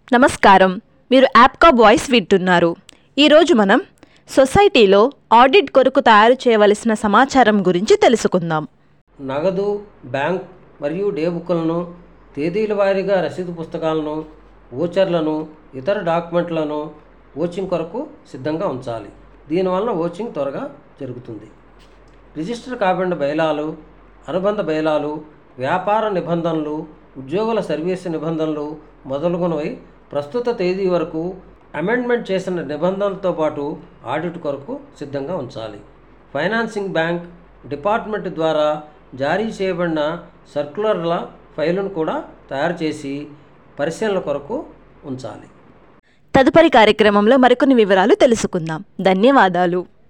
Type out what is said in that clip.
నమస్కారం మీరు యాప్కా వాయిస్ వింటున్నారు ఈరోజు మనం సొసైటీలో ఆడిట్ కొరకు తయారు చేయవలసిన సమాచారం గురించి తెలుసుకుందాం నగదు బ్యాంక్ మరియు డే బుక్కులను తేదీల వారీగా రసీదు పుస్తకాలను ఓచర్లను ఇతర డాక్యుమెంట్లను ఓచింగ్ కొరకు సిద్ధంగా ఉంచాలి దీనివలన ఓచింగ్ త్వరగా జరుగుతుంది రిజిస్టర్ కాబడిన బయలాలు అనుబంధ బయలాలు వ్యాపార నిబంధనలు ఉద్యోగుల సర్వీసు నిబంధనలు మొదలగునవి ప్రస్తుత తేదీ వరకు అమెండ్మెంట్ చేసిన నిబంధనలతో పాటు ఆడిట్ కొరకు సిద్ధంగా ఉంచాలి ఫైనాన్సింగ్ బ్యాంక్ డిపార్ట్మెంట్ ద్వారా జారీ చేయబడిన సర్క్యులర్ల ఫైలును కూడా తయారు చేసి పరిశీలన కొరకు ఉంచాలి తదుపరి కార్యక్రమంలో మరికొన్ని వివరాలు తెలుసుకుందాం ధన్యవాదాలు